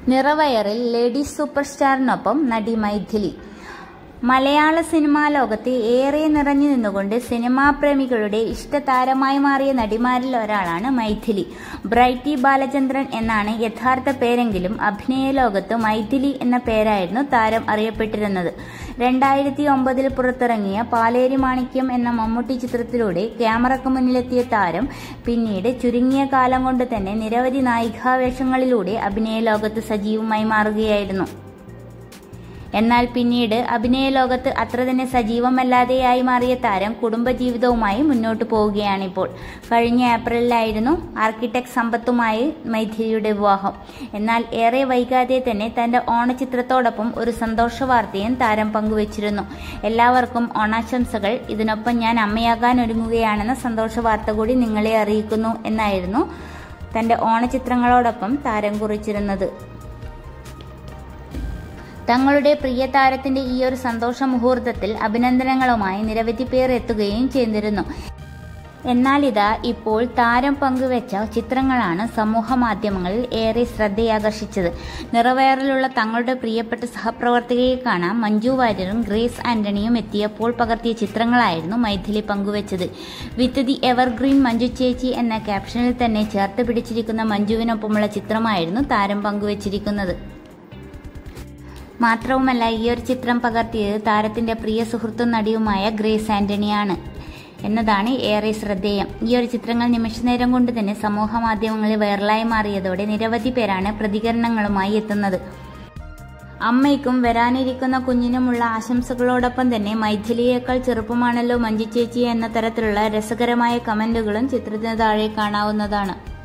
നിറവയറിൽ lady super സ്റ്റാറിനൊപ്പം നടി മൈഥിലി മലയാള cinema ലോകത്ത് ഏറെ നിറഞ്ഞു നിന്നുകൊണ്ട് സിനിമാ പ്രേമികളുടെ ഇഷ്ടതാരമായി മാറിയ നടിമാരിൽ ഒരാളാണ് മൈഥിലി ബ്രൈറ്റി ബാലചന്ദ്രൻ എന്നാണ് യഥാർത്ഥ പേരെങ്കിലും അഭിനയ ലോകത്ത് മൈഥിലി എന്ന പേരായിരുന്നു താരം അറിയപ്പെട്ടിരുന്നത് രണ്ടായിരത്തി ഒമ്പതിൽ പുറത്തിറങ്ങിയ പാലേരി മാണിക്യം എന്ന മമ്മൂട്ടി ചിത്രത്തിലൂടെ ക്യാമറയ്ക്ക് മുന്നിലെത്തിയ താരം പിന്നീട് ചുരുങ്ങിയ കാലം കൊണ്ട് തന്നെ നിരവധി നായികാവേഷങ്ങളിലൂടെ അഭിനയ ലോകത്ത് സജീവമായി മാറുകയായിരുന്നു എന്നാൽ പിന്നീട് അഭിനയ ലോകത്ത് അത്ര തന്നെ സജീവമല്ലാതെയായി മാറിയ താരം കുടുംബജീവിതവുമായി മുന്നോട്ടു പോവുകയാണിപ്പോൾ കഴിഞ്ഞ ഏപ്രിലിലായിരുന്നു ആർക്കിടെക്ട് സമ്പത്തുമായി മൈഥിലിയുടെ വിവാഹം എന്നാൽ ഏറെ വൈകാതെ തന്നെ തന്റെ ഓണചിത്രത്തോടൊപ്പം ഒരു സന്തോഷ വാർത്തയും താരം പങ്കുവച്ചിരുന്നു എല്ലാവർക്കും ഓണാശംസകൾ ഇതിനൊപ്പം ഞാൻ അമ്മയാകാൻ ഒരുങ്ങുകയാണെന്ന സന്തോഷ വാർത്ത കൂടി നിങ്ങളെ അറിയിക്കുന്നു എന്നായിരുന്നു തന്റെ ഓണചിത്രങ്ങളോടൊപ്പം താരം കുറിച്ചിരുന്നത് തങ്ങളുടെ പ്രിയ താരത്തിന്റെ ഈ ഒരു സന്തോഷ മുഹൂർത്തത്തിൽ അഭിനന്ദനങ്ങളുമായി നിരവധി പേർ എത്തുകയും ചെയ്തിരുന്നു എന്നാൽ ഇതാ ഇപ്പോൾ താരം പങ്കുവെച്ച ചിത്രങ്ങളാണ് സമൂഹ മാധ്യമങ്ങളിൽ ഏറെ ശ്രദ്ധയാകർഷിച്ചത് നിറവയറിലുള്ള തങ്ങളുടെ പ്രിയപ്പെട്ട സഹപ്രവർത്തകയെ കാണാൻ മഞ്ജു വാര്യറും ഗ്രേസ് ആന്റണിയും എത്തിയപ്പോൾ പകർത്തിയ ചിത്രങ്ങളായിരുന്നു മൈഥിലി പങ്കുവച്ചത് വിത്ത് ദി എവർഗ്രീൻ മഞ്ജു ചേച്ചി എന്ന ക്യാപ്ഷനിൽ തന്നെ ചേർത്ത് പിടിച്ചിരിക്കുന്ന മഞ്ജുവിനൊപ്പമുള്ള ചിത്രമായിരുന്നു താരം പങ്കുവച്ചിരിക്കുന്നത് മാത്രവുമല്ല ഈ ഒരു ചിത്രം പകർത്തിയത് താരത്തിന്റെ പ്രിയ സുഹൃത്തും നടിയുമായ ഗ്രേസ് ആന്റണിയാണ് എന്നതാണ് ഏറെ ശ്രദ്ധേയം ഈ ഒരു ചിത്രങ്ങൾ നിമിഷനേരം കൊണ്ട് തന്നെ സമൂഹ മാധ്യമങ്ങളിൽ വൈറലായി മാറിയതോടെ നിരവധി പേരാണ് പ്രതികരണങ്ങളുമായി എത്തുന്നത് അമ്മയ്ക്കും വരാനിരിക്കുന്ന കുഞ്ഞിനുമുള്ള ആശംസകളോടൊപ്പം തന്നെ മൈഥിലിയേക്കാൾ ചെറുപ്പമാണല്ലോ മഞ്ജു ചേച്ചി എന്ന തരത്തിലുള്ള രസകരമായ കമന്റുകളും ചിത്രത്തിന് താഴെ കാണാവുന്നതാണ്